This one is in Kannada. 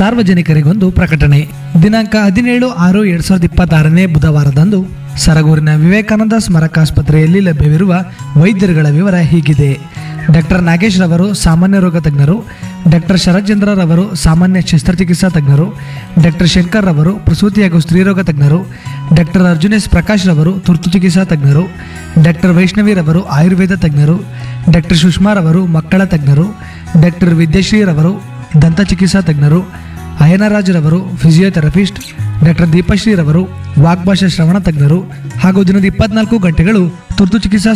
ಸಾರ್ವಜನಿಕರಿಗೊಂದು ಪ್ರಕಟಣೆ ದಿನಾಂಕ ಹದಿನೇಳು ಆರು ಎರಡ್ ಸಾವಿರದ ಇಪ್ಪತ್ತಾರನೇ ಬುಧವಾರದಂದು ಸರಗೂರಿನ ವಿವೇಕಾನಂದ ಸ್ಮಾರಕಾಸ್ಪತ್ರೆಯಲ್ಲಿ ಲಭ್ಯವಿರುವ ವೈದ್ಯರುಗಳ ವಿವರ ಹೀಗಿದೆ ಡಾಕ್ಟರ್ ನಾಗೇಶ್ ರವರು ಸಾಮಾನ್ಯ ರೋಗ ತಜ್ಞರು ಡಾಕ್ಟರ್ ಶರತ್ಚಂದ್ರ ರವರು ಸಾಮಾನ್ಯ ಶಸ್ತ್ರಚಿಕಿತ್ಸಾ ತಜ್ಞರು ಡಾಕ್ಟರ್ ಶಂಕರ್ ರವರು ಪ್ರಸೂತಿ ಹಾಗೂ ಸ್ತ್ರೀರೋಗ ತಜ್ಞರು ಡಾಕ್ಟರ್ ಅರ್ಜುನೇಶ್ ಪ್ರಕಾಶ್ ರವರು ತುರ್ತು ಚಿಕಿತ್ಸಾ ತಜ್ಞರು ಡಾಕ್ಟರ್ ವೈಷ್ಣವಿ ರವರು ಆಯುರ್ವೇದ ತಜ್ಞರು ಡಾಕ್ಟರ್ ಸುಷ್ಮಾ ರವರು ಮಕ್ಕಳ ತಜ್ಞರು ಡಾಕ್ಟರ್ ವಿದ್ಯಶ್ರೀ ರವರು ದಂತ ಚಿಕಿತ್ಸಾ ತಜ್ಞರು ಅಯನರಾಜ್ ರವರು ಫಿಸಿಯೋಥೆರಪಿಸ್ಟ್ ಡಾಕ್ಟರ್ ದೀಪಶ್ರೀ ರವರು ವಾಗ್ಭಾಷಾ ಶ್ರವಣ ತಜ್ಞರು ಹಾಗೂ ದಿನದ ಇಪ್ಪತ್ನಾಲ್ಕು ಗಂಟೆಗಳು ತುರ್ತು ಚಿಕಿತ್ಸಾ